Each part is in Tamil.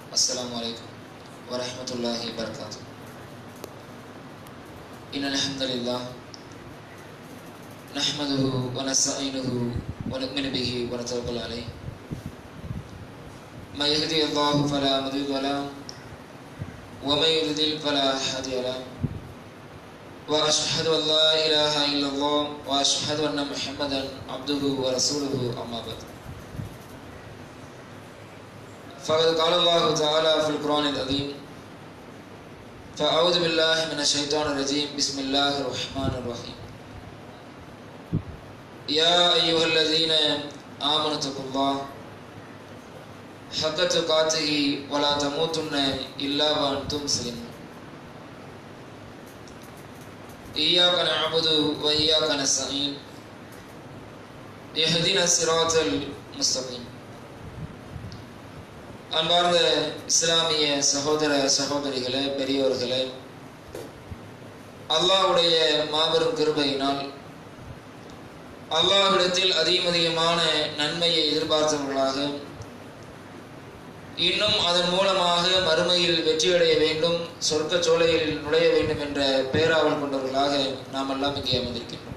السلام عليكم ورحمة الله وبركاته إن الحمد لله نحمده ونستعينه ونؤمن به ونتوكل عليه من يهدي الله فلا مضل له ومن يضلل فلا هادي له وأشهد أن لا إله إلا الله وأشهد أن محمدا عبده ورسوله أما بعد فقد قال الله تعالى في القرآن العظيم فأعوذ بالله من الشيطان الرجيم بسم الله الرحمن الرحيم يا أيها الذين آمنوا اتقوا الله حق تقاته ولا تموتن إلا وأنتم مسلمون إياك نعبد وإياك نستعين اهدنا الصراط المستقيم அன்பார்ந்த இஸ்லாமிய சகோதர சகோதரிகளே பெரியோர்களே அல்லாஹ்வுடைய மாபெரும் கிருபையினால் அல்லாஹ்விடத்தில் அதிகம் அதிகமான நன்மையை எதிர்பார்த்தவர்களாக இன்னும் அதன் மூலமாக மறுமையில் வெற்றியடைய வேண்டும் சொர்க்க சோலையில் நுழைய வேண்டும் என்ற பேராவல் கொண்டவர்களாக நாம் எல்லாம் இங்கே அமர்ந்திருக்கின்றோம்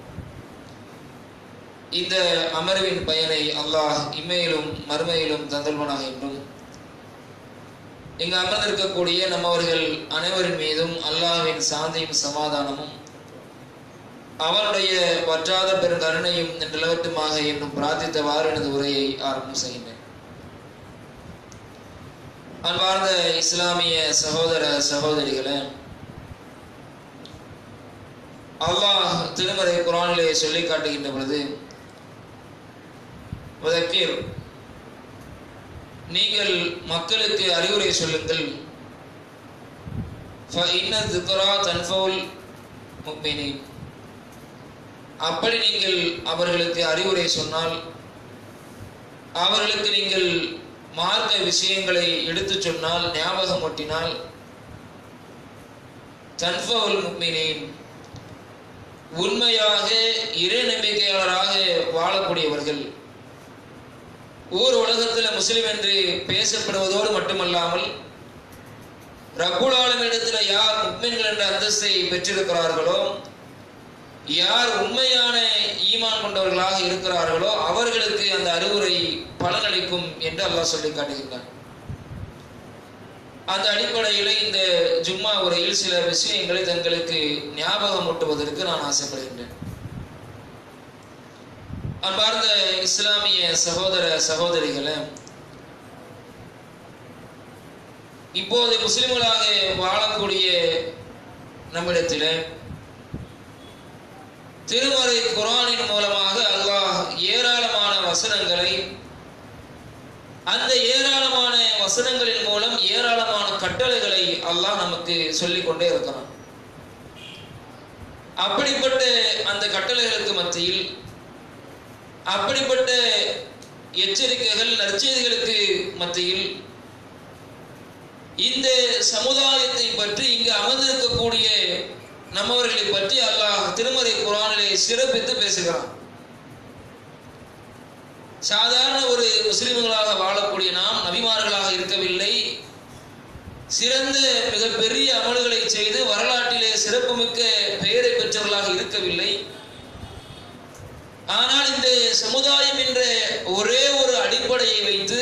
இந்த அமர்வின் பயனை அல்லாஹ் இம்மையிலும் மறுமையிலும் தந்தல்வனாக என்றும் இங்கு அமர்ந்திருக்கக்கூடிய நம்மவர்கள் அனைவரின் மீதும் அல்லாஹ்வின் சாந்தியும் சமாதானமும் அவனுடைய வற்றாத பெருங்கருணையும் நிலவட்டுமாக என்னும் பிரார்த்தித்தவாறு எனது உரையை ஆரம்பம் செய்கின்றேன் அன்பார்ந்த இஸ்லாமிய சகோதர சகோதரிகளே அல்லாஹ் திருமறை குரானிலே சொல்லி காட்டுகின்ற பொழுது உதக்கீர் நீங்கள் மக்களுக்கு அறிவுரை சொல்லுங்கள் அப்படி நீங்கள் அவர்களுக்கு அறிவுரை சொன்னால் அவர்களுக்கு நீங்கள் மார்க்க விஷயங்களை எடுத்து சொன்னால் ஞாபகம் ஒட்டினால் தன்ஃபவுல் முக்மினேன் உண்மையாக இறை நம்பிக்கையாளராக வாழக்கூடியவர்கள் ஊர் உலகத்தில் முஸ்லிம் என்று பேசப்படுவதோடு மட்டுமல்லாமல் ரப்புல் ஆலமிடத்தில் யார் முக்மின்கள் என்ற அந்தஸ்தை பெற்றிருக்கிறார்களோ யார் உண்மையான ஈமான் கொண்டவர்களாக இருக்கிறார்களோ அவர்களுக்கு அந்த அறிவுரை பலனளிக்கும் என்று அல்லாஹ் சொல்லி காட்டுகின்றார் அந்த அடிப்படையில் இந்த ஜும்மா உரையில் சில விஷயங்களை தங்களுக்கு ஞாபகம் ஊட்டுவதற்கு நான் ஆசைப்படுகின்றேன் அன்பார்ந்த இஸ்லாமிய சகோதர சகோதரிகளை இப்போது முஸ்லிம்களாக வாழக்கூடிய நம்மிடத்தில் திருமறை குரானின் மூலமாக அல்லாஹ் ஏராளமான வசனங்களை அந்த ஏராளமான வசனங்களின் மூலம் ஏராளமான கட்டளைகளை அல்லாஹ் நமக்கு சொல்லிக் கொண்டே இருக்கிறான் அப்படிப்பட்ட அந்த கட்டளைகளுக்கு மத்தியில் அப்படிப்பட்ட எச்சரிக்கைகள் நற்செய்திகளுக்கு மத்தியில் இந்த சமுதாயத்தை பற்றி இங்கு அமர்ந்திருக்கக்கூடிய நம்மவர்களை பற்றி அல்லாஹ் திருமறை குரானிலே சிறப்பித்து பேசுகிறான் சாதாரண ஒரு முஸ்லிம்களாக வாழக்கூடிய நாம் நபிமார்களாக இருக்கவில்லை சிறந்த மிகப்பெரிய அமல்களை செய்து வரலாற்றிலே சிறப்புமிக்க பெயரை பெற்றவர்களாக இருக்கவில்லை ஆனால் இந்த சமுதாயம் என்ற ஒரே ஒரு அடிப்படையை வைத்து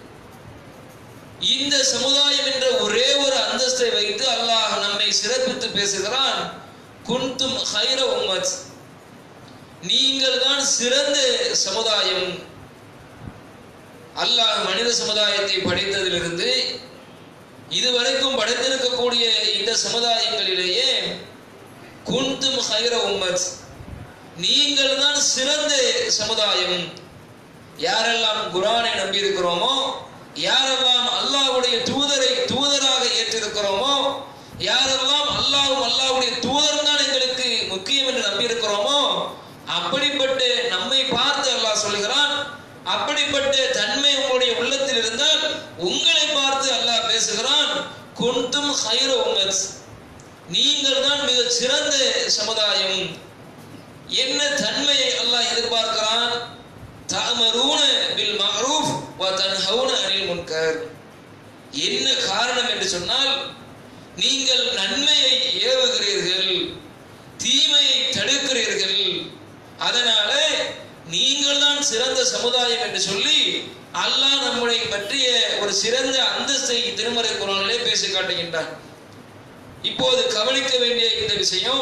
இந்த சமுதாயம் என்ற ஒரே ஒரு அந்தஸ்தை வைத்து அல்லாஹ் நம்மை சிறப்பித்து பேசுகிறான் குன்தும் ஹைர உம்மத் நீங்கள் தான் சிறந்த சமுதாயம் அல்லாஹ் மனித சமுதாயத்தை படைத்ததிலிருந்து இதுவரைக்கும் படைத்திருக்கக்கூடிய இந்த சமுதாயங்களிலேயே குன்தும் ஹைர உம்மத் நீங்கள் தான் சிறந்த சமுதாயம் யாரெல்லாம் குரானை நம்பி இருக்கிறோமோ யாரெல்லாம் அல்லாஹ்வுடைய தூதரை தூதராக ஏற்றிருக்கிறோமோ யாரெல்லாம் அல்லாஹும் அல்லாஹ்வுடைய தூதர் தான் எங்களுக்கு முக்கியம் என்று நம்பி இருக்கிறோமோ அப்படிப்பட்ட நம்மை பார்த்து அல்லாஹ் சொல்லுகிறான் அப்படிப்பட்ட தன்மை உங்களுடைய உள்ளத்தில் இருந்தால் உங்களை பார்த்து அல்லாஹ் பேசுகிறான் குன்தும் ஹைர உமத் நீங்கள் தான் மிக சிறந்த சமுதாயம் என்ன தன்மையை அல்லாஹ் எதிர்பார்க்கிறான் தஅமரூன பில் மஅரூஃப் வ தன்ஹவுன அனில் முன்கர் என்ன காரணம் என்று சொன்னால் நீங்கள் நன்மையை ஏவுகிறீர்கள் தீமையை தடுக்கிறீர்கள் அதனால நீங்கள் தான் சிறந்த சமுதாயம் என்று சொல்லி அல்லாஹ் நம்முடைய பற்றிய ஒரு சிறந்த அந்தஸ்தை திருமறை குரானிலே பேசி காட்டுகின்றான் இப்போது கவனிக்க வேண்டிய இந்த விஷயம்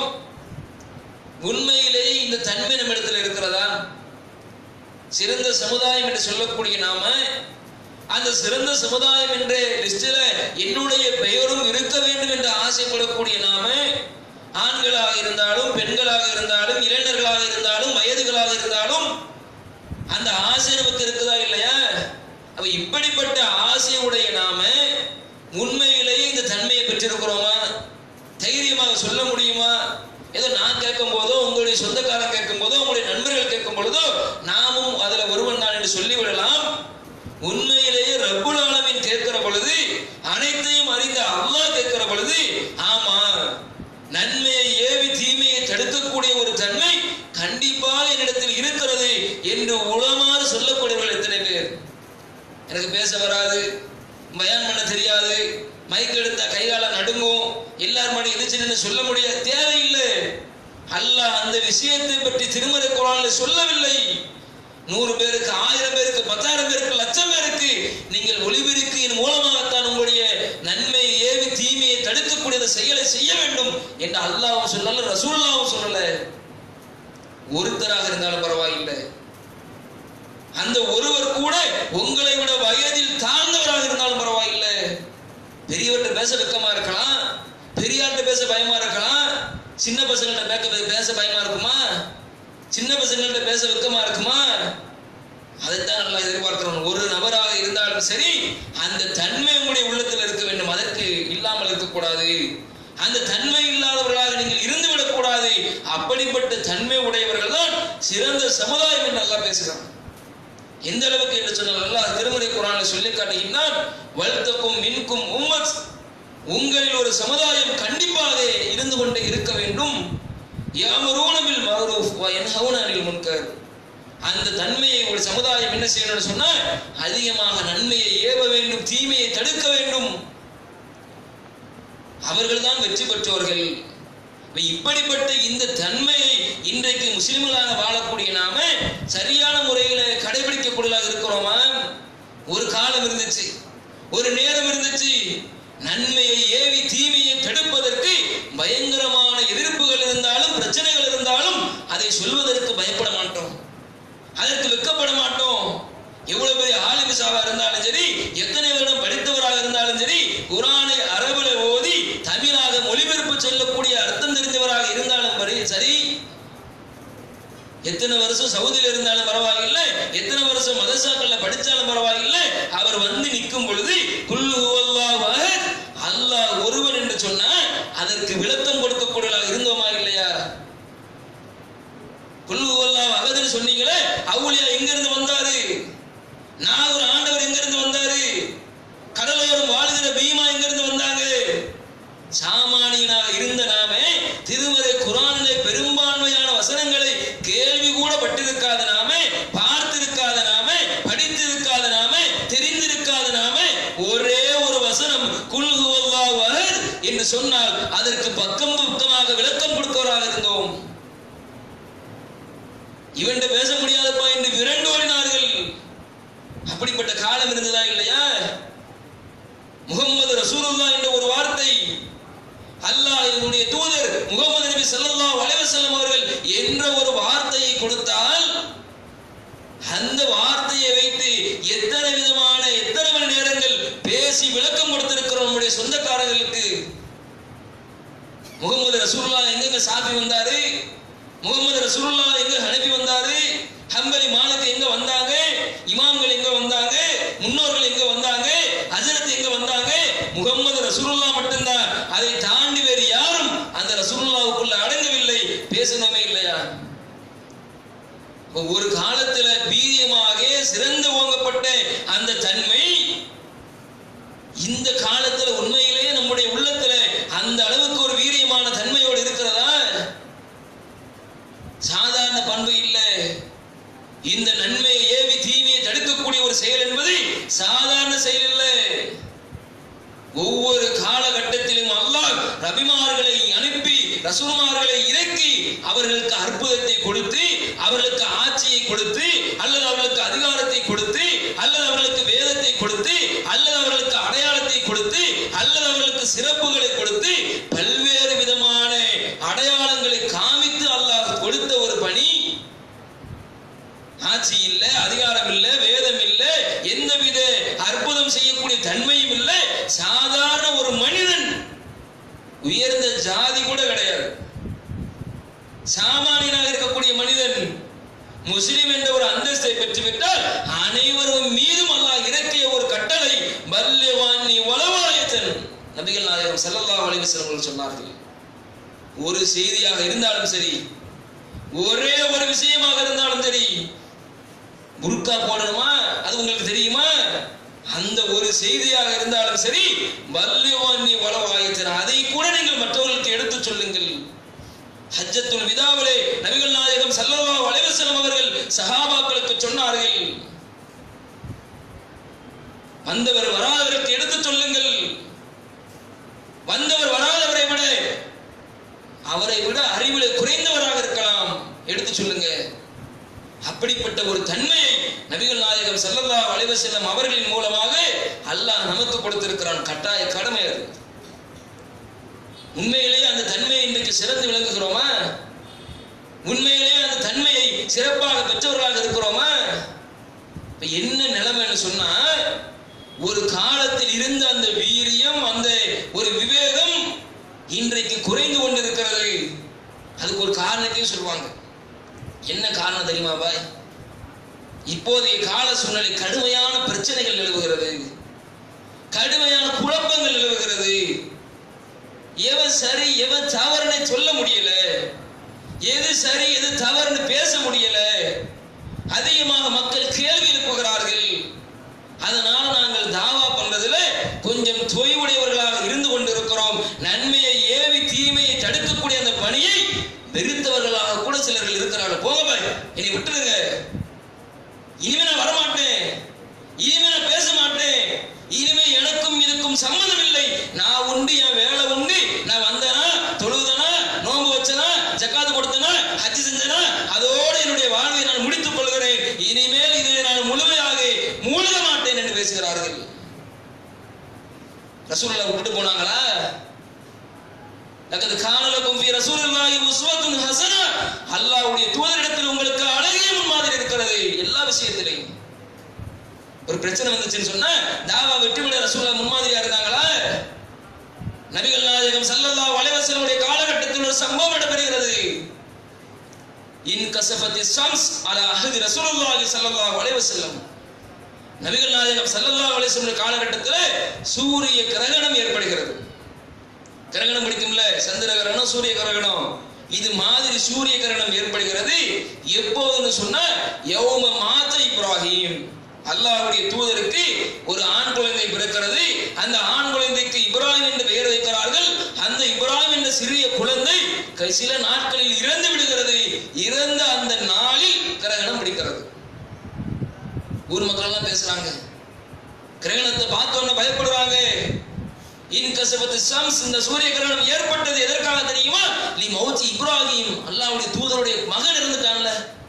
உண்மையிலேயே இந்த தன்மை நம்மிடத்தில் இருக்கிறதா சிறந்த சமுதாயம் என்று சொல்லக்கூடிய நாம அந்த சிறந்த சமுதாயம் என்ற லிஸ்டில் என்னுடைய பெயரும் இருக்க வேண்டும் என்று ஆசைப்படக்கூடிய நாம ஆண்களாக இருந்தாலும் பெண்களாக இருந்தாலும் இளைஞர்களாக இருந்தாலும் வயதுகளாக இருந்தாலும் அந்த ஆசை நமக்கு இருக்குதா இல்லையா அப்ப இப்படிப்பட்ட ஆசையுடைய நாம உண்மையிலேயே இந்த தன்மையை பெற்றிருக்கிறோமா தைரியமாக சொல்ல முடியுமா ஏதோ நான் கேட்கும் போதோ உங்களுடைய சொந்தக்காரன் கேட்கும் போதோ உங்களுடைய நண்பர்கள் கேட்கும் பொழுதோ நாமும் அதுல ஒருவன் தான் என்று சொல்லிவிடலாம் உண்மையிலேயே ரப்புல் ஆலமீன் கேட்கிற பொழுது அனைத்தையும் அறிந்த அல்லாஹ் கேட்கிற பொழுது ஆமா நன்மையை ஏவி தீமையை தடுக்கக்கூடிய ஒரு தன்மை கண்டிப்பாக என்னிடத்தில் இருக்கிறது என்று உளமாறு சொல்லக்கூடியவர்கள் எத்தனை பேர் எனக்கு பேச வராது பயான் பண்ண தெரியாது மைக் எடுத்தா கைகால நடுங்கும் எல்லார் மணி இருந்துச்சுன்னு சொல்ல முடியாது தேவையில்லை அல்லாஹ் அந்த விஷயத்தை பற்றி திருமறை குரான்ல சொல்லவில்லை நூறு பேருக்கு ஆயிரம் பேருக்கு பத்தாயிரம் பேருக்கு லட்சம் பேருக்கு நீங்கள் ஒளிபெருக்கியின் மூலமாகத்தான் உங்களுடைய நன்மையை ஏவி தீமையை தடுக்கக்கூடிய அந்த செயலை செய்ய வேண்டும் என்று அல்லாவும் சொல்லல ரசூல்லாவும் சொல்லல ஒருத்தராக இருந்தாலும் பரவாயில்லை அந்த ஒருவர் கூட உங்களை விட வயதில் தாழ்ந்தவராக இருந்தாலும் பரவாயில்லை பெரியவர்கிட்ட பேச வெக்கமா இருக்கலாம் பெரியார்கிட்ட பேச பயமா இருக்கலாம் சின்ன பசங்கள்ட்ட பேக்க பேச பயமா இருக்குமா சின்ன பசங்கள்ட்ட பேச வெக்கமா இருக்குமா அதைத்தான் நல்லா எதிர்பார்க்கிறோம் ஒரு நபராக இருந்தாலும் சரி அந்த தன்மை உங்களுடைய உள்ளத்தில் இருக்க வேண்டும் அதற்கு இல்லாமல் இருக்கக்கூடாது அந்த தன்மை இல்லாதவர்களாக நீங்கள் இருந்து விடக்கூடாது அப்படிப்பட்ட தன்மை உடையவர்கள் தான் சிறந்த சமுதாயம் என்று நல்லா பேசுகிறான் எந்த அளவுக்கு என்று சொன்னால் அல்லாஹ் திருமறை குரானை சொல்லி காட்டுகின்றான் வல்தக்கும் மின்கும் உம்மத் உங்களில் ஒரு சமுதாயம் கண்டிப்பாக இருந்து கொண்டே இருக்க வேண்டும் யாமரூன பில் மஅரூஃப் வ யன்ஹவுன அனில் முன்கர் அந்த தன்மையை ஒரு சமுதாயம் என்ன செய்யணும்னு சொன்னா அதிகமாக நன்மையை ஏவ வேண்டும் தீமையை தடுக்க வேண்டும் அவர்கள் தான் வெற்றி பெற்றவர்கள் இப்ப இப்படிப்பட்ட இந்த தன்மையை இன்றைக்கு முஸ்லிம்களாக வாழக்கூடிய நாம சரியான முறையில கடைபிடிக்கக்கூடியதாக இருக்கிறோமா ஒரு காலம் இருந்துச்சு ஒரு நேரம் இருந்துச்சு நன்மையை ஏவி தீமையை தடுப்பதற்கு பயங்கரமான எதிர்ப்புகள் இருந்தாலும் பிரச்சனைகள் இருந்தாலும் அதை சொல்வதற்கு பயப்பட மாட்டோம் அதற்கு வெக்கப்பட மாட்டோம் எவ்வளவு பெரிய ஆலிமிசாவா இருந்தாலும் சரி எத்தனை வருடம் படித்தவராக இருந்தாலும் சரி குரானை அரபுல ஓதி தமிழாக மொழிபெயர்ப்பு சொல்லக்கூடிய அர்த்தம் தெரிந்தவராக இருந்தாலும் பரி சரி எத்தனை வருஷம் சவுதியில இருந்தாலும் பரவாயில்லை எத்தனை வருஷம் மதசாக்கள்ல படிச்சாலும் பரவாயில்லை அவர் வந்து நிற்கும் பொழுது குல்லு ஹுவல்லாஹு அஹத், அல்லாஹ் ஒருவன் என்று சொன்னா அதற்கு விளக்கம் கொடுக்கக்கூடியவர்களாக இருந்தோமா இல்லையா குல்லு ஹுவல்லாஹு அஹத்னு சொன்னீங்களே அவுலியா எங்க இருந்து வந்தாரு நான் ஒரு ஆண்டவர் எங்க இருந்து வந்தாரு கடலோரம் வாழ்கிற பீமா எங்க இருந்து வந்தாங்க சாமானியனாக இருந்த நாமே திருமறை குரானிலே பெரும்பான்மையான வசனங்களை கேள்வி கூட பட்டிருக்காத நாமே பார்த்திருக்காத நாமே படித்திருக்காத நாமே தெரிந்திருக்காத நாமே ஒரே ஒரு வசனம் குல் ஹுவல்லாஹு அஹத் என்று சொன்னால் அதற்கு பக்கம் பக்கமாக விளக்கம் கொடுத்தவராக இருந்தோம் இவன்கிட்ட பேச முடியாதப்பா என்று விரண்டு ஓடினார்கள் அப்படிப்பட்ட காலம் இருந்ததா இல்லையா முகம்மது ரசூலுல்லா என்ற ஒரு வார்த்தை அல்லாஹ் இதனுடைய தூதர் முகமது நபி ஸல்லல்லாஹு அலைஹி வஸல்லம் அவர்கள் என்ற ஒரு வார்த்தையை கொடுத்தால் அந்த வார்த்தையை வைத்து எத்தனை விதமான எத்தனை மணி நேரங்கள் பேசி விளக்கம் கொடுத்திருக்கிறோம் நம்முடைய சொந்தக்காரர்களுக்கு முகமது ரசூலுல்லா எங்கெங்க சாப்பி வந்தாரு முகமது ரசூலுல்லா எங்க அனுப்பி வந்தாரு ஹம்பலி மாலுக்கு எங்க வந்தாங்க இமாம்கள் எங்க வந்தாங்க முன்னோர்கள் எங்க வந்தாங்க ஹஜரத் எங்க வந்தாங்க முகமது ரசூலுல்லா மட்டும்தான் அதை தாண்டி வேறு யாரும் அந்த ரசூலுல்லாவுக்குள்ள அடங்கவில்லை பேசணுமே இல்லையா ஒரு காலத்துல வீரியமாக சிறந்து ஓங்கப்பட்ட அந்த தன்மை இந்த காலத்துல உண்மையிலேயே நம்முடைய உள்ளத்துல அந்த அளவுக்கு ஒரு வீரியமான தன்மையோடு இருக்கிறதா சாதாரண பண்பு இல்லை இந்த நன்மையை ஏவி தீமையை தடுக்கக்கூடிய ஒரு செயல் என்பது சாதாரண செயல் இல்லை நபிமார்களை அனுப்பி ரசூல்மார்களை இறக்கி அவர்களுக்கு அற்புதத்தை கொடுத்து அவர்களுக்கு ஆட்சியை கொடுத்து அல்லது அவர்களுக்கு அதிகாரத்தை கொடுத்து அல்லது அவர்களுக்கு வேதத்தை கொடுத்து அல்லது அவர்களுக்கு அடையாளத்தை கொடுத்து அல்லது அவர்களுக்கு சிறப்புகளை கொடுத்து பல்வேறு விதமான அடையாளங்களை காமித்து அல்லாஹ் கொடுத்த ஒரு பணி ஆட்சி இல்ல அதிகாரம் இல்ல வேதம் இல்ல எந்தவித அற்புதம் செய்யக்கூடிய தன்மையும் இல்ல சாதாரண ஒரு மனிதன் உயர்ந்த ஜாதி கூட கிடையாது சாமானியனாக இருக்கக்கூடிய மனிதன் முஸ்லிம் என்ற ஒரு அந்தஸ்தை பெற்றுவிட்டால் அனைவரும் மீதும் அல்லாஹ் இறக்கிய ஒரு கட்டளை பல்லிவானி வலவாயத்தன் நபிகள் நாயகம் ஸல்லல்லாஹு அலைஹி வஸல்லம் அவர்கள் சொன்னார்கள் ஒரு செய்தியாக இருந்தாலும் சரி ஒரே ஒரு விஷயமாக இருந்தாலும் சரி புர்கா போடணுமா அது உங்களுக்கு தெரியுமா அந்த ஒரு செய்தியாக இருந்தாலும் சரி வல்லிவானி வலவாயத்தன் அதை கூட நீங்கள் மற்றவர்களுக்கு எடுத்துச் சொல்லுங்கள் ஹஜ்ஜத்துல் விதாவிலே நபிகள் நாயகம் ஸல்லல்லாஹு அலைஹி வஸல்லம் அவர்கள் சஹாபாக்களுக்கு சொன்னார்கள் வந்தவர் வராதவருக்கு எடுத்துச் சொல்லுங்கள் வந்தவர் வராதவரை விட அவரை விட அறிவிலே குறைந்தவராக இருக்கலாம் எடுத்து சொல்லுங்க அப்படிப்பட்ட ஒரு தன்மையை நபிகள் நாயகம் ஸல்லல்லாஹு அலைஹி வஸல்லம் அவர்களின் மூலமாக அல்லாஹ் நமக்கு கொடுத்திருக்கிறான் கட்டாய கடமை அது உண்மையிலேயே அந்த தன்மையை இன்றைக்கு சிறந்து விளங்குகிறோமா உண்மையிலேயே அந்த தன்மையை சிறப்பாக பெற்றவர்களாக இருக்கிறோமா இப்ப என்ன நிலைமைன்னு சொன்னா ஒரு காலத்தில் இருந்த அந்த வீரியம் அந்த ஒரு விவேகம் இன்றைக்கு குறைந்து கொண்டிருக்கிறது அதுக்கு ஒரு காரணத்தையும் சொல்லுவாங்க என்ன காரணம் தெரியுமா பாய் இப்போதைய கால சூழ்நிலை கடுமையான பிரச்சனைகள் நிலவுகிறது கடுமையான குழப்பங்கள் நிலவுகிறது எவன் சரி எவன் தவறுன்னு சொல்ல முடியல எது சரி எது தவறுன்னு பேச முடியல அதிகமாக மக்கள் கேள்வி எழுப்புகிறார்கள் அதனால நாங்கள் தாவா பண்றதுல கொஞ்சம் தொய்வுடையவர்களாக இருந்து கொண்டிருக்கிறோம் நன்மையை ஏவி தீமையை தடுக்கக்கூடிய அந்த பணியை வெறுத்தவர்களாக கூட சிலர்கள் இருக்கிறார்கள் போங்க பாய் என்னை விட்டுருங்க இனிமே நான் வரமாட்டேன் இனிமே நான் பேச மாட்டேன் இனிமே எனக்கும் இதுக்கும் சம்மதம் இல்லை நான் உண்டு என் வேலை உண்டு நான் வந்தனா தொழுதனா நோன்பு வச்சனா ஜக்காத்து கொடுத்தனா ஹஜ் செஞ்சனா அதோடு என்னுடைய வாழ்வை நான் முடித்துக் கொள்கிறேன் இனிமேல் இதில் நான் முழுமையாக மூழ்க மாட்டேன் என்று பேசுகிறார்கள் ரசூலுல்லாஹ் விட்டுட்டு போனாங்களா லக்கது கானலக்கும் ஃபீ ரசூலில்லாஹி உஸ்வத்துன் ஹஸனா அல்லாஹ்வுடைய தூதரிடத்தில் உங்களுக்கு அழகிய முன்மாதிரி இருக்கிறது எல்லா விஷயத்திலையும் ஒரு பிரச்சனை வந்துச்சுன்னு சொன்னா தாவா வெற்றிவிட ரசூலுல்லாஹ் முன்மாதிரியா இருந்தாங்களா நபிகள் நாயகம் ஸல்லல்லாஹு அலைஹி வஸல்லமுடைய காலகட்டத்தில் ஒரு சம்பவம் நடைபெறுகிறது இன் கசபத்தி ஷம்ஸ் அலா அஹதி ரசூலுல்லாஹி ஸல்லல்லாஹு அலைஹி வஸல்லம் நபிகள் நாயகம் ஸல்லல்லாஹு அலைஹி வஸல்லம் காலகட்டத்தில் சூரிய கிரகணம் ஏற்படுகிறது கிரகணம் பிடிக்கும்ல சந்திர கிரகணம் சூரிய கிரகணம் இது மாதிரி சூரிய கிரகணம் ஏற்படுகிறது எப்போதுன்னு சொன்னா யௌம மாத இப்ராஹிம் அல்லாஹ்வுடைய தூதருக்கு ஒரு ஆண் குழந்தை பிறக்கிறது அந்த ஆண் குழந்தைக்கு இப்ராஹிம் என்று பெயர் வைக்கிறார்கள் அந்த இப்ராஹிம் என்ற சிறிய குழந்தை க- சில நாட்களில் இறந்து விடுகிறது இறந்த அந்த நாளில் கிரகணம் பிடிக்கிறது ஊர் மக்கள் எல்லாம் பேசுறாங்க கிரகணத்தை பார்த்தோன்னு பயப்படுறாங்க இன் கசபத்து ஷம்ஸ் இந்த சூரிய கிரகணம் ஏற்பட்டது எதற்காக தெரியுமா லி மௌத்தி இப்ராஹிம் அல்லாஹ்வுடைய தூதருடைய மகன் இருந்துட்டான்ல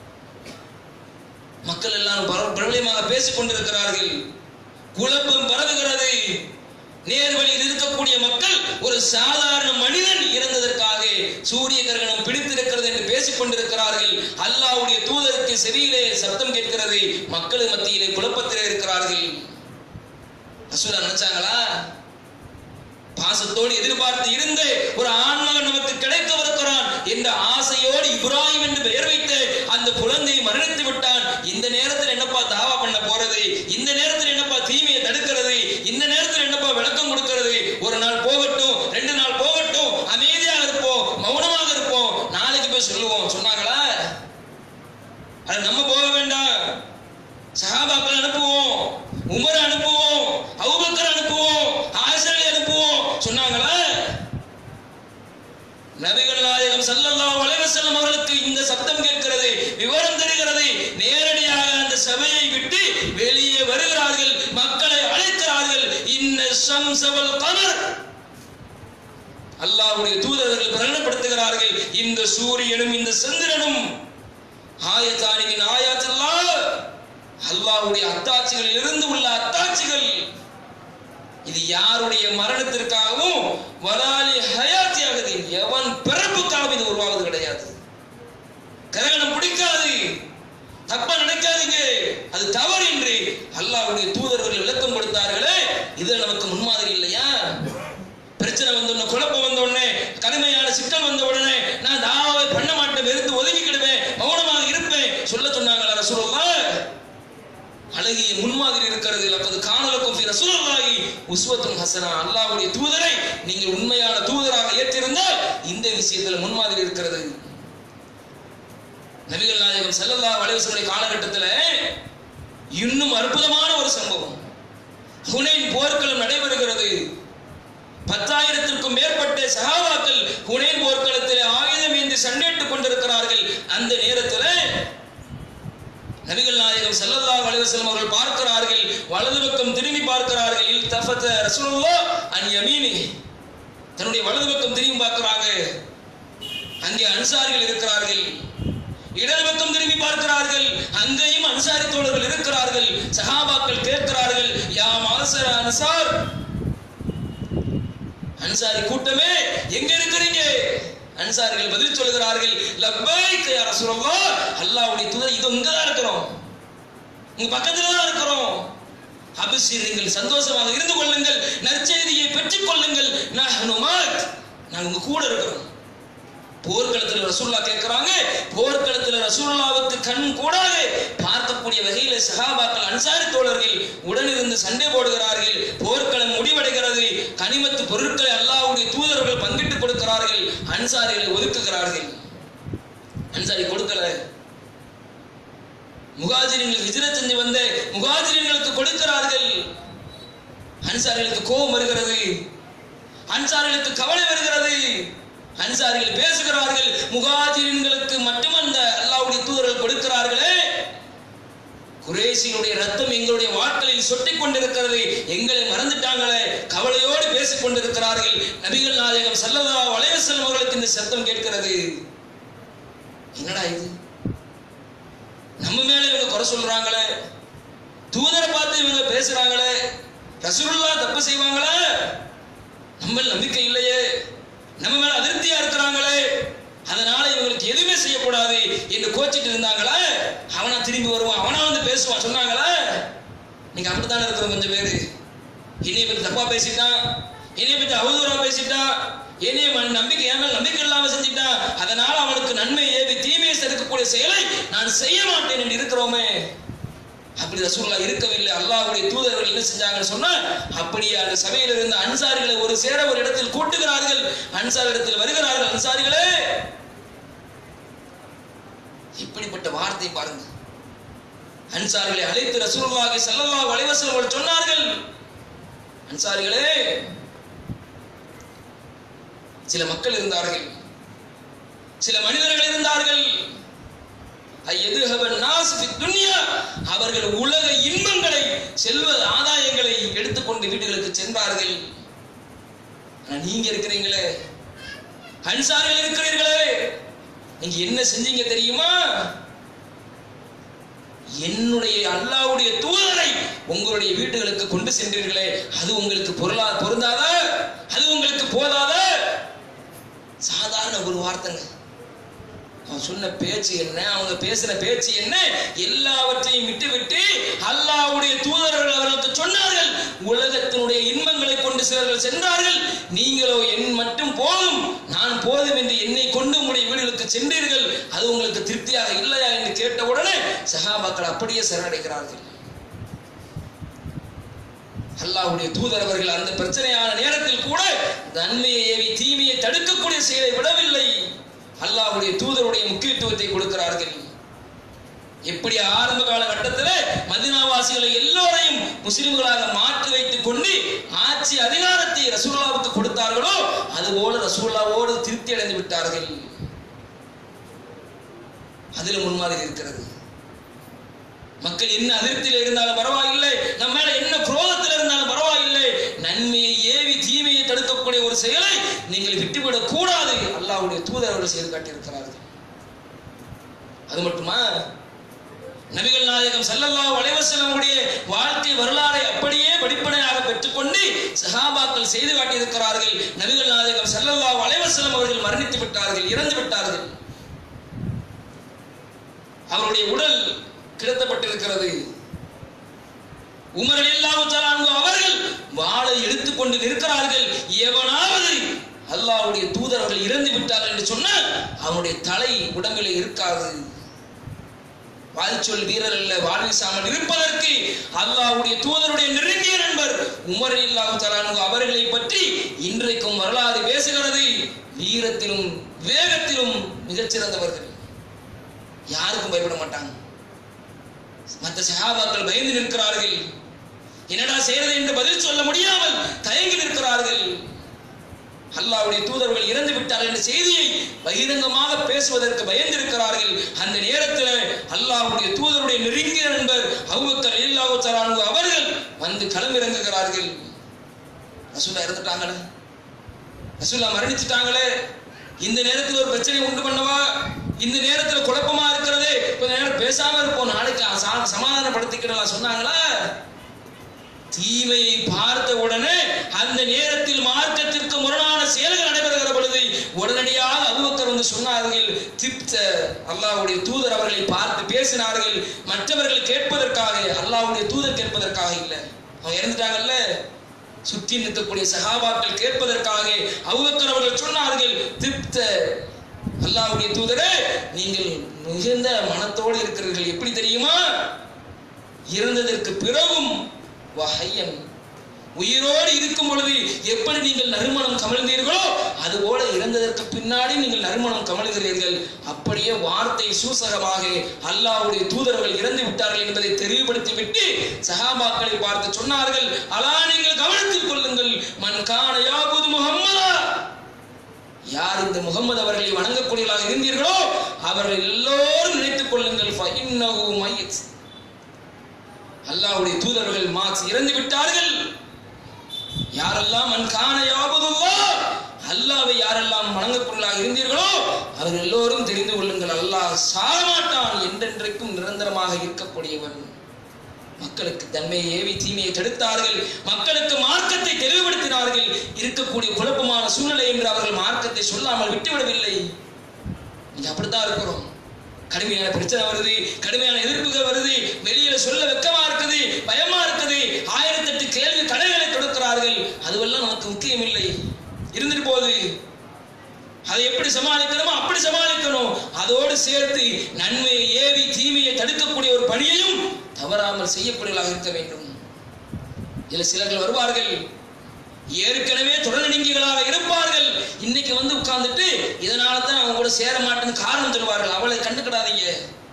மக்கள் எல்லாரும் பர- பிரபலமாக பேசிக் கொண்டிருக்கிறார்கள் குழப்பம் பரவுகிறது நேர்வழியில் இருக்கக்கூடிய மக்கள் ஒரு சாதாரண மனிதன் இறந்ததற்காக சூரிய கிரகணம் பிடித்திருக்கிறது என்று பேசிக் கொண்டிருக்கிறார்கள் அல்லாஹ்வுடைய தூதருக்கு செவியிலே சப்தம் கேட்கிறது மக்கள் மத்தியிலே குழப்பத்திலே இருக்கிறார்கள் ரசூலா நினைச்சாங்களா பாசத்தோடு எதிர்பார்த்து இருந்து ஒரு ஆண்மகன் நமக்கு கிடைக்கவிருக்கிறான் என்ற ஆசையோடு இப்ராஹிம் என்று பெயர் வைத்து அந்த குழந்தையை மரணித்து விட்டான் இந்த நேரத்தில் என்னப்பா தாவா பண்ண போறது இந்த நேரத்தில் என்னப்பா தீமையை தடுக்கிறது இந்த நேரத்தில் என்னப்பா விளக்கம் கொடுக்கிறது ஒரு நாள் போகட்டும் ரெண்டு நாள் போகட்டும் அமைதியாக இருப்போம் மௌனமாக இருப்போம் நாளைக்கு போய் சொல்லுவோம் சொன்னாங்களா அது நம்ம போக வேண்டாம் சஹாபாக்கள் அனுப்புவோம் உமர் அனுப்புவோம் அபூபக்கர் அனுப்புவோம் ஆயிஷாவை அனுப்புவோம் சொன்னாங்களா நபிகள் நாயகம் ஸல்லல்லாஹு அலைஹி வஸல்லம் அவர்களுக்கு இந்த சப்தம் கேட்கிறது விவரம் தருகிறது நேரடியாக அந்த சபையை விட்டு வெளியே வருகிறார்கள் மக்களை அழைக்கிறார்கள் இன்ன ஷம்ஸ வல் கமர் அல்லாஹ்வுடைய தூதர்கள் பிரகடனப்படுத்துகிறார்கள் இந்த சூரியனும் இந்த சந்திரனும் ஆயத்தானின் ஆயாத்தல்லா அல்லாஹ்வுடைய அத்தாட்சிகளில் இருந்து உள்ள அத்தாட்சிகள் இது யாருடைய மரணத்திற்காகவும் வலாலி ஹயாத்தியாகுது எவன் பிறப்புக்காகவும் இது உருவாவது கிடையாது கிரகணம் பிடிக்காது தப்பா நினைக்காதீங்க அது தவறு என்று அல்லாஹ்வுடைய தூதர்கள் விளக்கம் கொடுத்தார்களே இது நமக்கு முன்மாதிரி இல்லையா பிரச்சனை வந்த உடனே குழப்பம் வந்த உடனே கடுமையான சிக்கல் வந்த உடனே நான் தாவாவை பண்ண மாட்டேன் வெறுத்து ஒதுங்கிக்கிடுவேன் மௌனமாக இருப்பேன் சொல்ல சொன்னாங்களா ரசூலுல்லாஹ் அழகிய முன்மாதிரி இருக்கிறது லப்பது காணலுக்கும் ஃபி ரசூலுல்லாஹி உஸ்வத்துன் ஹசனா அல்லாஹ்வுடைய தூதரை நீங்கள் உண்மையான தூதராக ஏற்றிருந்தால் இந்த விஷயத்தில் முன்மாதிரி இருக்கிறது நபிகள் நாயகம் ஸல்லல்லாஹு அலைஹி வஸல்லம் காலகட்டத்தில் இன்னும் அற்புதமான ஒரு சம்பவம் ஹுனைன் போர்க்களம் நடைபெறுகிறது பத்தாயிரத்திற்கும் மேற்பட்ட சஹாபாக்கள் ஹுனைன் போர்க்களத்தில் ஆயுதம் ஏந்தி சண்டையிட்டுக் கொண்டிருக்கிறார்கள் அந்த நேரத்தில் நபிகள் நாயகம் ஸல்லல்லாஹு அலைஹி வஸல்லம் அவர்கள் பார்க்கிறார்கள் வலது பக்கம் திரும்பி பார்க்கிறார்கள் இல் தஃபத ரசூலுல்லாஹ் அன் யமீனி தன்னுடைய வலது பக்கம் திரும்பி பார்க்கிறாங்க அங்கே அன்சாரிகள் இருக்கிறார்கள் இடது பக்கம் திரும்பி பார்க்கிறார்கள் அங்கேயும் அன்சாரி தோழர்கள் இருக்கிறார்கள் சஹாபாக்கள் கேட்கிறார்கள் யா மாசர அன்சார் அன்சாரி கூட்டமே எங்க இருக்கிறீங்க அன்சாரிகள் பதில் சொல்கிறார்கள் லப்பைக் யா ரசூலல்லாஹ் அல்லாஹ்வுடைய தூதர் இது இங்க தான் இருக்கிறோம் உங்க பக்கத்துல தான் இருக்கிறோம் அபிஷேர் நீங்கள் சந்தோஷமாக இருந்து கொள்ளுங்கள் நற்செய்தியை பெற்றுக் கொள்ளுங்கள் நஹ்னு மாக் நாங்க உங்க கூட இருக்கிறோம் போர்க்களத்தில் ரசூல்லா கேட்கிறாங்க போர்க்களத்தில் ரசூல்லாவுக்கு கண் கூடாது பார்க்கக்கூடிய வகையில் சஹாபாக்கள் அன்சாரி தோழர்கள் உடனிருந்து சண்டை போடுகிறார்கள் போர்க்களம் முடிவடைகிறது கனிமத்து பொருட்களை அல்லாஹ்வுடைய தூதர்கள் பங்கிட்டு கொடுக்கிறார்கள் அன்சாரிகளை ஒதுக்குகிறார்கள் அன்சாரி கொடுக்கல முகாஜிரின்கள் ஹிஜ்ரத் செஞ்சு வந்த முகாஜிரின்களுக்கு கொடுக்கிறார்கள் அன்சாரிகளுக்கு கோபம் வருகிறது அன்சாரிகளுக்கு கவலை வருகிறது அன்சாரிகள் பேசுகிறார்கள் முகாஜிரின்களுக்கு மட்டுமல்ல அல்லாஹ்வுடைய தூதர்கள் கொடுக்கிறார்களே குரேஷினுடைய ரத்தம் எங்களுடைய வாட்களில் சொட்டிக் கொண்டிருக்கிறது எங்களை மறந்துட்டாங்களே கவலையோடு பேசிக் கொண்டிருக்கிறார்கள் நபிகள் நாயகம் ஸல்லல்லாஹு அலைஹி வஸல்லம் அவர்களுக்கு இந்த சத்தம் கேட்கிறது என்னடா இது நம்ம மேல இவங்க குறை சொல்றாங்களே தூதரை பார்த்து இவங்க பேசுறாங்களே ரசூலுல்லாஹ் தப்பு செய்வாங்களா நம்ம நம்பிக்கை இல்லையே நம்ம மேல அதிருப்தியா இருக்கிறாங்களே அதனால இவங்களுக்கு எதுவுமே செய்யக்கூடாது என்று கோச்சிட்டு இருந்தாங்களா அவனா திரும்பி வருவான் அவனா வந்து பேசுவான் சொன்னாங்களா நீங்க அப்படித்தானே இருக்கிற கொஞ்சம் பேரு என்னைய பத்தி தப்பா பேசிட்டான் என்னைய பத்தி அவதூறா பேசிட்டான் என்னைய மன் நம்பிக்கை என் மேல் நம்பிக்கை இல்லாம செஞ்சுட்டான் அதனால அவனுக்கு நன்மை ஏவி தீமையை செலுத்தக்கூடிய செயலை நான் செய்ய மாட்டேன் என்று இருக்கிறோமே அப்படி ரசூல்லா இருக்கவில்லை அல்லாஹ்வுடைய தூதர்கள் என்ன செஞ்சாங்கன்னு சொன்னா அப்படியே அந்த சபையில் இருந்த அன்சாரிகளை ஒரு சேர ஒரு இடத்தில் கூட்டுகிறார்கள் அன்சார் இடத்தில் வருகிறார்கள் அன்சாரிகளே இப்படிப்பட்ட வார்த்தை பாருங்க அன்சாரிகளை அழைத்து ரசூலுல்லாஹி ஸல்லல்லாஹு அலைஹி வஸல்லம் அவர்கள் சொன்னார்கள் அன்சாரிகளே சில மக்கள் இருந்தார்கள் சில மனிதர்கள் இருந்தார்கள் ஐயதுஹபன் நாஸ் ஃபித் துன்யா அவர்கள் உலக இன்பங்களை செல்வ ஆதாயங்களை எடுத்துக்கொண்டு வீடுகளுக்கு சென்றார்கள் ஆனா நீங்க இருக்கிறீங்களே அன்சாரிகள் இருக்கிறீர்களே நீங்க என்ன செஞ்சீங்க தெரியுமா என்னுடைய அல்லாஹ்வுடைய தூதரை உங்களுடைய வீடுகளுக்கு கொண்டு சென்றீர்களே அது உங்களுக்கு பொருளா பொருந்தாதா அது உங்களுக்கு போதாதா சாதாரண ஒரு வார்த்தைங்க அவன் சொன்ன பேச்சு என்ன அவங்க பேசின பேச்சு என்ன எல்லாவற்றையும் விட்டுவிட்டு அல்லாஹ்வுடைய தூதர்கள் அவர்களுக்கு சொன்னார்கள் உலகத்தினுடைய இன்பங்களை கொண்டு சிலர்கள் சென்றார்கள் நீங்களோ என் மட்டும் போதும் நான் போதும் என்று என்னை கொண்டு உங்களுடைய வீடுகளுக்கு சென்றீர்கள் அது உங்களுக்கு திருப்தியாக இல்லையா என்று கேட்ட உடனே சஹாபாக்கள் அப்படியே சரணடைகிறார்கள் அல்லாஹ்வுடைய தூதர் அவர்கள் அந்த பிரச்சனையான நேரத்தில் கூட நன்மையை ஏவி தீமையை தடுக்கக்கூடிய செயலை விடவில்லை அல்லாஹ்வுடைய தூதருடைய முக்கியத்துவத்தை கொடுக்கிறார்கள் எப்படி ஆரம்ப காலகட்டத்தில் மதினாவாசிகளை எல்லோரையும் முஸ்லிம்களாக மாற்றி வைத்துக் கொண்டு ஆட்சி அதிகாரத்தை ரசூல்லாவுக்கு கொடுத்தார்களோ அதுபோல ரசூல்லாவோடு திருப்தி அடைந்து விட்டார்கள் அதில் முன்மாதிரி இருக்கிறது மக்கள் என்ன அதிருப்தியில் இருந்தாலும் பரவாயில்லை நம்ம மேல என்ன குரோதத்தில் இருந்தாலும் பரவாயில்லை நன்மையை ஏவி தீமையை தடுக்கக்கூடிய ஒரு செயலை நீங்கள் விட்டுவிடக் கூடாது அல்லாஹ்வுடைய தூதர் அவர்கள் செய்து காட்டியிருக்கிறார்கள் அது மட்டுமா நபிகள் நாயகம் ஸல்லல்லாஹு அலைஹி வஸல்லமுடைய வாழ்க்கை வரலாறை அப்படியே படிப்பனையாக பெற்றுக்கொண்டு சஹாபாக்கள் செய்து காட்டியிருக்கிறார்கள் நபிகள் நாயகம் ஸல்லல்லாஹு அலைஹி வஸல்லம் அவர்கள் மரணித்து விட்டார்கள் இறந்து விட்டார்கள் அவருடைய உடல் கிடத்தப்பட்டிருக்கிறது உமர் அல்லாஹு தஆலா அவர்கள் வாளை எடுத்துக்கொண்டு நிற்கிறார்கள் எவனாவது அல்லாஹ்வுடைய தூதர் அவர்கள் இறந்து விட்டார்கள் என்று சொன்னால் அவனுடைய தலை உடம்பிலே இருக்காது வாய்ச்சொல் வீரர் அல்ல வாழ் வீசாமல் இருப்பதற்கு அல்லாஹ்வுடைய தூதருடைய நெருங்கிய நண்பர் உமர் இல்லாஹு தலானு அவர்களை பற்றி இன்றைக்கும் வரலாறு பேசுகிறது வீரத்திலும் வேகத்திலும் மிகச்சிறந்தவர்கள் யாருக்கும் பயப்பட மாட்டாங்க மற்ற சஹாபாக்கள் பயந்து நிற்கிறார்கள் என்னடா செய்யறது என்று பதில் சொல்ல முடியாமல் தயங்கி நிற்கிறார்கள் அல்லாஹ்வுடைய தூதர்கள் இறந்து விட்டார்கள் என்ற செய்தியை பகிரங்கமாக பேசுவதற்கு பயந்திருக்கிறார்கள் அந்த நேரத்தில் அல்லாஹ்வுடைய தூதருடைய நெருங்கிய நண்பர் அபூபக்கர் ரலியல்லாஹு தஆலா அன்ஹு அவர்கள் வந்து களமிறங்குகிறார்கள் ரசூலா இறந்துட்டாங்களே ரசூலா மரணிச்சிட்டாங்களே இந்த நேரத்தில் ஒரு பிரச்சனை உண்டு பண்ணவா இந்த நேரத்தில் குழப்பமா இருக்கிறது கொஞ்ச நேரம் பேசாம இருப்போம் நாளைக்கு சா- சமாதானப்படுத்திக்கிடலாம் சொன்னாங்களா தீமையை பார்த்த உடனே அந்த நேரத்தில் மார்க்கத்திற்கு முரணான செயல்கள் நடைபெறுகிற பொழுது உடனடியாக அபூபக்கர் வந்து சொன்னார்கள் திப்த அல்லாஹ்வுடைய தூதர் அவர்களை பார்த்து பேசினார்கள் மற்றவர்கள் கேட்பதற்காக அல்லாஹ்வுடைய தூதர் கேட்பதற்காக இல்லை அவங்க இறந்துட்டாங்கல்ல சுற்றி நிற்கக்கூடிய சகாபாக்கள் கேட்பதற்காக அபூபக்கர் அவர்கள் சொன்னார்கள் திப்த அல்லாஹ்வுடைய தூதரே நீங்கள் மிகுந்த மனத்தோடு இருக்கிறீர்கள் எப்படி தெரியுமா இறந்ததற்கு பிறகும் வஹையன் உயிரோடு இருக்கும் பொழுது எப்படி நீங்கள் நறுமணம் கமழ்ந்தீர்களோ அதுபோல இறந்ததற்கு பின்னாடி நீங்கள் நறுமணம் கமழ்கிறீர்கள் அப்படியே வார்த்தை சூசகமாக அல்லாஹ்வுடைய தூதர்கள் இறந்து விட்டார்கள் என்பதை தெளிவுபடுத்திவிட்டு சஹாபாக்களை பார்த்து சொன்னார்கள் அலா நீங்கள் கவனித்துக் கொள்ளுங்கள் மன் கான யாபுது முஹம்மதா யார் இந்த முகமது அவர்களை வணங்கக்கூடியவர்களாக இருந்தீர்களோ அவர்கள் எல்லோரும் நினைத்துக் கொள்ளுங்கள் ஃபஇன்னஹு மையத் அல்லாஹ்வுடைய தூதர்கள் மார்க்ஸ் இறந்து விட்டார்கள் யாரெல்லாம் மன் கான யாபுதுல்லா அல்லாஹ்வை யாரெல்லாம் வணங்கக்கூடியவர்களாக இருந்தீர்களோ அவர்கள் எல்லோரும் தெரிந்து கொள்ளுங்கள் அல்லாஹ் சாரமாட்டான் என்றென்றைக்கும் நிரந்தரமாக இருக்கக்கூடியவன் மக்களுக்கு தன்மையை ஏவி தீமையை தடுத்தார்கள் மக்களுக்கு மார்க்கத்தை தெளிவுபடுத்தினார்கள் இருக்கக்கூடிய குழப்பமான சூழ்நிலை என்று அவர்கள் மார்க்கத்தை சொல்லாமல் விட்டுவிடவில்லை நீங்க அப்படித்தான் இருக்கிறோம் கடுமையான பிரச்சனை வருது கடுமையான எதிர்ப்புகள் வருது வெளியில சொல்ல வெக்கமா இருக்குது பயமா இருக்குது ஆயிரத்தெட்டு கேள்வி கடைகளை கொடுக்கிறார்கள் அதுவெல்லாம் நமக்கு முக்கியம் இல்லை இருந்துட்டு போகுது அதை எப்படி சமாளிக்கணுமோ அப்படி சமாளிக்கணும் அதோடு சேர்த்து நன்மையை ஏவி தீமையை தடுக்கக்கூடிய ஒரு பணியையும் தவறாமல் செய்யக்கூடியவர்களாக இருக்க வேண்டும் இதுல சிலர்கள் வருவார்கள் ஏற்கனவே தொடர்நடுங்கிகளாக இருப்பார்கள் இன்னைக்கு வந்து உட்கார்ந்துட்டு இதனால தான் அவங்க கூட சேர மாட்டேன்னு காரணம் சொல்லுவார்கள் அவளை கண்டுக்கிடாதீங்க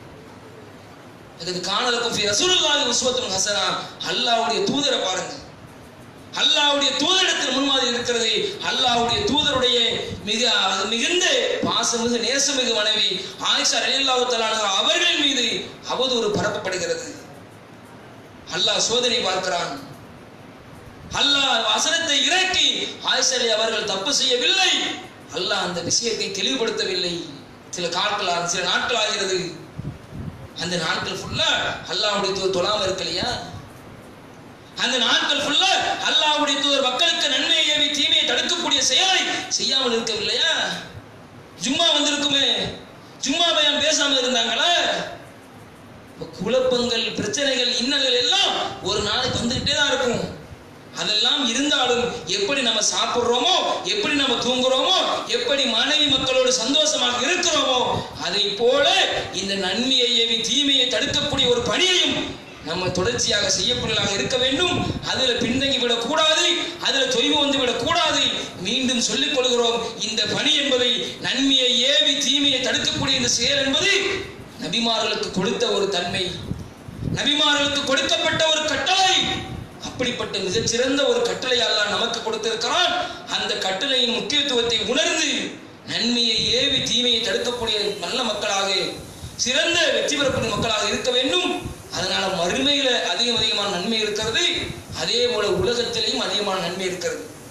இதுக்கு காணலுக்கும் ஃபி ரசூலுல்லாஹி உஸ்வத்துன் ஹசனா அல்லாஹ்வுடைய தூதரை பாருங்க அல்லாஹ்வுடைய தூதரிடத்தில் முன்மாதிரி இருக்கிறது அல்லாஹ்வுடைய தூதருடைய மிக மிகுந்த பாசமிகு நேசமிகு மனைவி ஆயிஷா ரலியல்லாஹு தஆலா அவர்கள் மீது அவதூறு பரப்பப்படுகிறது அல்லாஹ் சோதனை பார்க்கிறான் அல்லாஹ் வசனத்தை இறக்கி ஆயிஷா அலி அவர்கள் தப்பு செய்யவில்லை அல்லாஹ் அந்த விஷயத்தை தெளிவுபடுத்தவில்லை சில காட்கள் ஆ- சில நாட்கள் ஆகிறது அந்த நாட்கள் ஃபுல்லா அல்லாஹ்வுடைய தூதர் தொழாம இருக்கலையா அந்த நாட்கள் ஃபுல்லா அல்லாஹ்வுடைய தூதர் மக்களுக்கு நன்மையை ஏவி தீமையை தடுக்கக்கூடிய செயலை செய்யாமல் இருக்கவில்லையா ஜும்மா வந்திருக்குமே ஜும்மா பையன் பேசாம இருந்தாங்களா இப்ப குழப்பங்கள் பிரச்சனைகள் இன்னல்கள் எல்லாம் ஒரு நாளைக்கு வந்துகிட்டே தான் இருக்கும் அதெல்லாம் இருந்தாலும் எப்படி நம்ம சாப்பிடுறோமோ எப்படி நம்ம தூங்குறோமோ எப்படி மனைவி மக்களோடு சந்தோஷமாக இருக்கிறோமோ அதை போல இந்த நன்மையை ஏவி தீமையை தடுக்கக்கூடிய ஒரு பணியையும் நம்ம தொடர்ச்சியாக செய்யக்கூடியதாக இருக்க வேண்டும் அதுல பின்தங்கி விடக்கூடாது அதுல தொய்வு வந்து விடக்கூடாது மீண்டும் சொல்லிக் கொள்கிறோம் இந்த பணி என்பதை நன்மையை ஏவி தீமையை தடுக்கக்கூடிய இந்த செயல் என்பது நபிமார்களுக்கு கொடுத்த ஒரு தன்மை நபிமார்களுக்கு கொடுக்கப்பட்ட ஒரு கட்டளை அப்படிப்பட்ட மிகச்சிறந்த ஒரு கட்டளை அல்லாஹ் நமக்கு கொடுத்திருக்கிறான் அந்த கட்டளையின் முக்கியத்துவத்தை உணர்ந்து நன்மையை ஏவி தீமையை தடுக்கக்கூடிய நல்ல மக்களாக சிறந்த வெற்றி பெறக்கூடிய மக்களாக இருக்க வேண்டும் அதனால மறுமையில அதிகம் அதிகமான நன்மை இருக்கிறது அதே போல உலகத்திலையும் அதிகமான நன்மை இருக்கிறது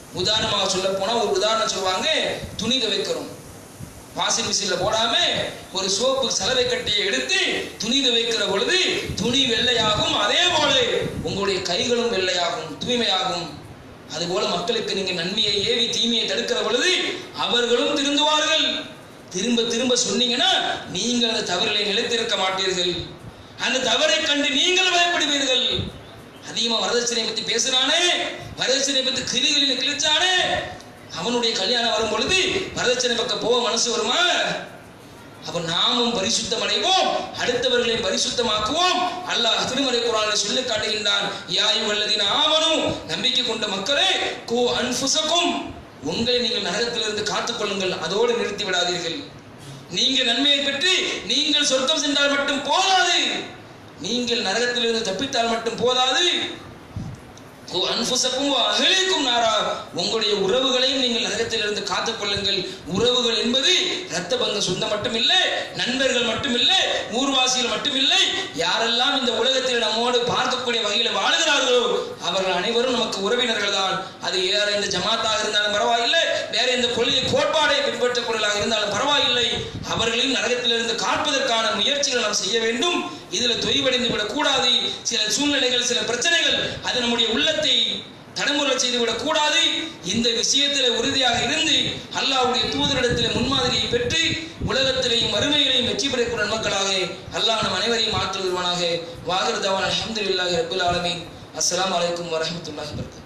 உதாரணமாக சொல்ல போனா ஒரு உதாரணம் சொல்லுவாங்க துணி துவைக்கிறோம் வாஷிங் மிஷின்ல போடாம ஒரு சோப்பு சலவை கட்டியை எடுத்து துணி துவைக்கிற பொழுது துணி வெள்ளையாகும் அதே போல உங்களுடைய கைகளும் வெள்ளையாகும் தூய்மையாகும் அதுபோல மக்களுக்கு நீங்க நன்மையை ஏவி தீமையை தடுக்கிற பொழுது அவர்களும் திருந்துவார்கள் திரும்ப திரும்ப சொன்னீங்கன்னா நீங்கள் அந்த தவறிலே நிலைத்திருக்க மாட்டீர்கள் அந்த தவறை கண்டு நீங்கள் பயப்படுவீர்கள் அதிகமா வரதட்சணை பத்தி பேசுறானே வரதட்சணை பத்தி கிளிகளில் கிழிச்சானே அவனுடைய கல்யாணம் வரும் பொழுது வரதட்சணை பக்கம் போக மனசு வருமா அப்ப நாமும் பரிசுத்தம் அடைவோம் அடுத்தவர்களையும் பரிசுத்தமாக்குவோம் அல்லாஹ் திருமறை குரானில் சொல்லி காட்டுகின்றான் யாயு வல்லதின் ஆவனும் நம்பிக்கை கொண்ட மக்களே கோ அன்புசக்கும் உங்களை நீங்கள் நரகத்திலிருந்து காத்துக்கொள்ளுங்கள் அதோடு நிறுத்தி விடாதீர்கள் நீங்க நன்மையை பெற்று நீங்கள் சொர்க்கம் சென்றால் மட்டும் போதாது நீங்கள் நரகத்திலிருந்து தப்பித்தால் மட்டும் போதாது கு அன்புசக்கும் அகலிக்கும் நாரா உங்களுடைய உறவுகளையும் நீங்கள் நரகத்திலிருந்து காத்துக் கொள்ளுங்கள் உறவுகள் என்பது இரத்த பந்த சொந்தம் மட்டுமில்லை நண்பர்கள் மட்டுமில்லை ஊர்வாசிகள் மட்டுமில்லை யாரெல்லாம் இந்த உலகத்தில் நம்மோடு பார்க்கக்கூடிய வகையில் வாழுகிறார்களோ அவர்கள் அனைவரும் நமக்கு உறவினர்கள் தான் அது வேற இந்த ஜமாத்தாக இருந்தாலும் பரவாயில்லை வேற இந்த கொள்கை கோட்பாடை பின்பற்றக்கூடியதாக இருந்தாலும் பரவாயில்லை அவர்களையும் நரகத்திலிருந்து காப்பதற்கான முயற்சிகளை நாம் செய்ய வேண்டும் இதுல தொய்வடைந்து விடக்கூடாது சில சூழ்நிலைகள் சில பிரச்சனைகள் அது நம்முடைய உள்ளத்தை தடமுறை செய்து விடக்கூடாது இந்த விஷயத்தில் உறுதியாக இருந்து அல்லாஹ்வுடைய தூதரிடத்தில் முன்மாதிரியை பெற்று உலகத்திலேயும் மறுமையிலையும் வெற்றி பெறக்கூடிய மக்களாக அல்லாஹ் நம் அனைவரையும் ஆற்று வருவானாக வாகர் தவான் அலமதுல்லாஹி ரபுல் ஆலமீன் அஸ்ஸலாமு அலைக்கும் வரஹ்மத்துல்லாஹி வபரகாத்துஹு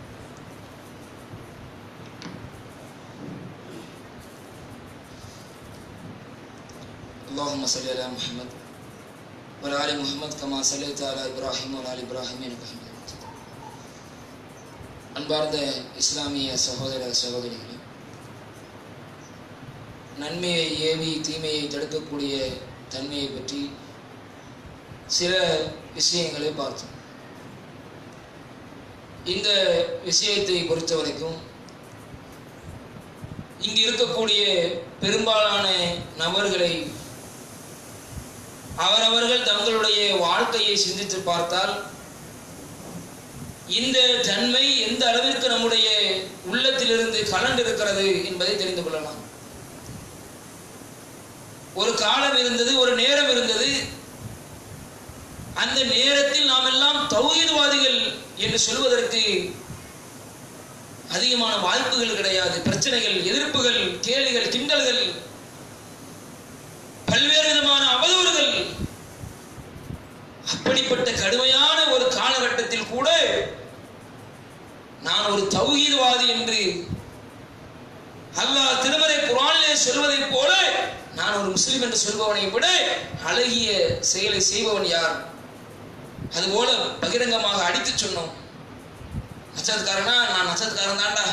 اللهم صل على محمد وعلى ال محمد كما صليت على ابراهيم وعلى ال ابراهيم انك حميد مجيد அன்பார்ந்த இஸ்லாமிய சகோதர சகோதரிகளே நன்மையை ஏவி தீமையை தடுக்கக்கூடிய தன்மையை பற்றி சில விஷயங்களை பார்த்தோம் இந்த விஷயத்தை பொறுத்த வரைக்கும் இங்கு இருக்கக்கூடிய பெரும்பாலான நபர்களை அவரவர்கள் தங்களுடைய வாழ்க்கையை சிந்தித்து பார்த்தால் இந்த தன்மை எந்த அளவிற்கு நம்முடைய உள்ளத்திலிருந்து கலண்டிருக்கிறது என்பதை தெரிந்து கொள்ளலாம் ஒரு காலம் இருந்தது ஒரு நேரம் இருந்தது அந்த நேரத்தில் நாம் எல்லாம் தௌஹீத்வாதிகள் என்று சொல்வதற்கு அதிகமான வாய்ப்புகள் கிடையாது பிரச்சனைகள் எதிர்ப்புகள் கேலிகள் கிண்டல்கள் பல்வேறு விதமான அவதூறுகள் அப்படிப்பட்ட கடுமையான ஒரு காலகட்டத்தில் கூட நான் ஒரு தௌஹீத்வாதி என்று அல்லாஹ் திருமறை குரானிலே சொல்வதைப் போல நான் ஒரு முஸ்லிம் என்று சொல்பவனை விட அழகிய செயலை செய்பவன் யார் அதுபோல பகிரங்கமாக அடித்து சொன்னோம் நட்சத்திரக்காரனா நான் நட்சத்திரக்காரன் தான்டா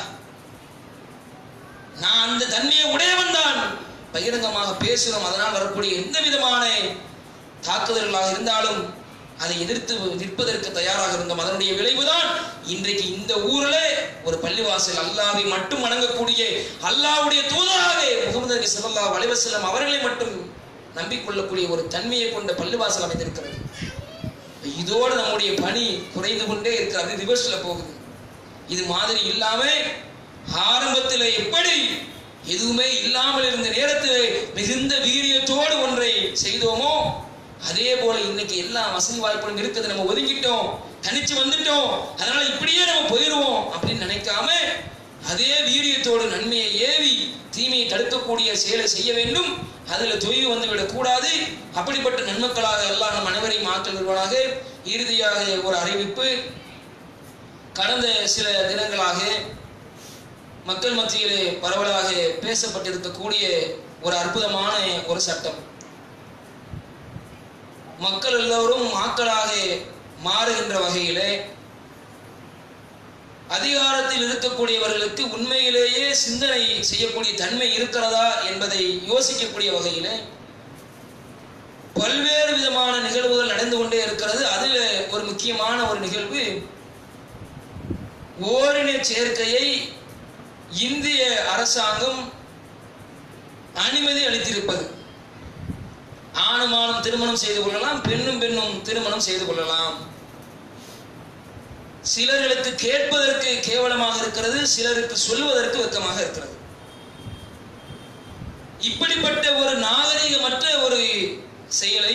நான் அந்த தன்மையை உடையவன் தான் பகிரங்கமாக பேசுகிறோம் அதனால் வரக்கூடிய எந்த விதமான தாக்குதல்களாக இருந்தாலும் அதை எதிர்த்து நிற்பதற்கு தயாராக இருந்தோம் அதனுடைய விளைவுதான் இன்றைக்கு இந்த ஊர்ல ஒரு பள்ளிவாசல் அல்லாவை மட்டும் வணங்கக்கூடிய அல்லாவுடைய தூதராக முகமது நபி ஸல்லல்லாஹு அலைஹி வஸல்லம் அவர்களை மட்டும் நம்பிக்கொள்ளக்கூடிய ஒரு தன்மையை கொண்ட பள்ளிவாசல் அமைந்திருக்கிறது இதோடு நம்முடைய பணி குறைந்து கொண்டே இருக்கிறது ரிவர்ஸ்ல போகுது இது மாதிரி இல்லாம ஆரம்பத்தில் எப்படி எதுவுமே இல்லாமல் இருந்த நேரத்தில் மிகுந்த வீரியத்தோடு ஒன்றை செய்தோமோ அதே போல இன்னைக்கு எல்லா வசதி வாய்ப்புகளும் இருக்குது நம்ம ஒதுக்கிட்டோம் தனிச்சு வந்துட்டோம் அதனால இப்படியே நம்ம போயிடுவோம் அப்படின்னு நினைக்காம அதே வீரியத்தோடு நன்மையை ஏவி தீமையை தடுக்கக்கூடிய செயலை செய்ய வேண்டும் அதுல தொய்வு வந்து விடக்கூடாது அப்படிப்பட்ட நன்மக்களாக எல்லாம் நம் அனைவரையும் மாற்றுவர்களாக இறுதியாக ஒரு அறிவிப்பு கடந்த சில தினங்களாக மக்கள் மத்தியிலே பரவலாக பேசப்பட்டிருக்கக்கூடிய ஒரு அற்புதமான ஒரு சட்டம் மக்கள் எல்லோரும் மாக்களாக மாறுகின்ற வகையிலே அதிகாரத்தில் இருக்கக்கூடியவர்களுக்கு உண்மையிலேயே சிந்தனை செய்யக்கூடிய தன்மை இருக்கிறதா என்பதை யோசிக்கக்கூடிய வகையிலே பல்வேறு விதமான நிகழ்வுகள் நடந்து கொண்டே இருக்கிறது அதில் ஒரு முக்கியமான ஒரு நிகழ்வு ஓரின சேர்க்கையை இந்திய அரசாங்கம் அனுமதி அளித்திருப்பது ஆணும் ஆணும் திருமணம் செய்து கொள்ளலாம் பெண்ணும் பெண்ணும் திருமணம் செய்து கொள்ளலாம் சிலர்களுக்கு கேட்பதற்கு கேவலமாக இருக்கிறது சிலருக்கு சொல்வதற்கு வெக்கமாக இருக்கிறது இப்படிப்பட்ட ஒரு நாகரிகமற்ற ஒரு செயலை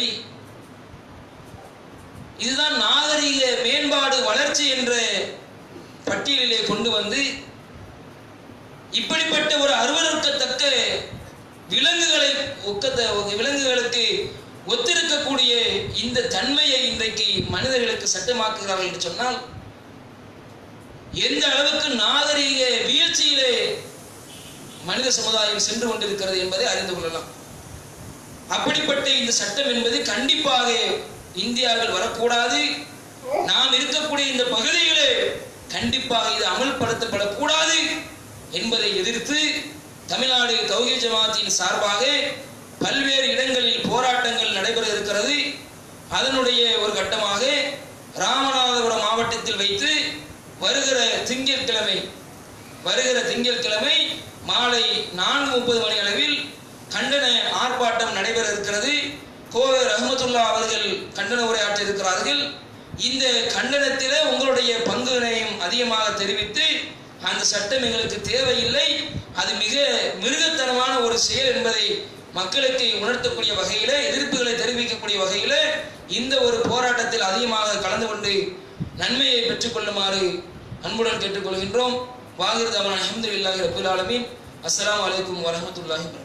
இதுதான் நாகரிக மேம்பாடு வளர்ச்சி என்ற பட்டியலிலே கொண்டு வந்து இப்படிப்பட்ட ஒரு அருவருக்கத்தக்க விலங்குகளை ஒக்கத்த விலங்குகளுக்கு ஒத்திருக்கக்கூடிய இந்த தன்மையை இன்றைக்கு மனிதர்களுக்கு சட்டமாக்குகிறார்கள் என்று சொன்னால் எந்த அளவுக்கு நாகரிக வீழ்ச்சியிலே மனித சமுதாயம் சென்று கொண்டிருக்கிறது என்பதை அறிந்து கொள்ளலாம் அப்படிப்பட்ட இந்த சட்டம் என்பது கண்டிப்பாக இந்தியாவில் வரக்கூடாது நாம் இருக்கக்கூடிய இந்த பகுதிகளே கண்டிப்பாக இது அமல்படுத்தப்படக்கூடாது என்பதை எதிர்த்து தமிழ்நாடு தௌஹீத் ஜமாத்தின் சார்பாக பல்வேறு இடங்களில் போராட்டங்கள் நடைபெற இருக்கிறது அதனுடைய ஒரு கட்டமாக ராமநாதபுரம் மாவட்டத்தில் வைத்து வருகிற திங்கட்கிழமை வருகிற திங்கட்கிழமை மாலை நான்கு முப்பது மணி அளவில் கண்டன ஆர்ப்பாட்டம் நடைபெற இருக்கிறது கோவை ரஹமத்துல்லா அவர்கள் கண்டன உரையாற்ற இருக்கிறார்கள் இந்த கண்டனத்திலே உங்களுடைய பங்குனையும் அதிகமாக தெரிவித்து அந்த சட்டம் எங்களுக்கு தேவையில்லை அது மிக மிருகத்தனமான ஒரு செயல் என்பதை மக்களுக்கு உணர்த்தக்கூடிய வகையிலே எதிர்ப்புகளை தெரிவிக்கக்கூடிய வகையிலே இந்த ஒரு போராட்டத்தில் அதிகமாக கலந்து கொண்டு நன்மையை பெற்றுக்கொள்ளுமாறு அன்புடன் கேட்டுக்கொள்கின்றோம் வாகிருதவன் அஹமதுல்லாஹி ரபுல் ஆலமீன் அஸ்ஸலாமு அலைக்கும் வரஹ்மத்துல்லாஹி வபரகாத்துஹு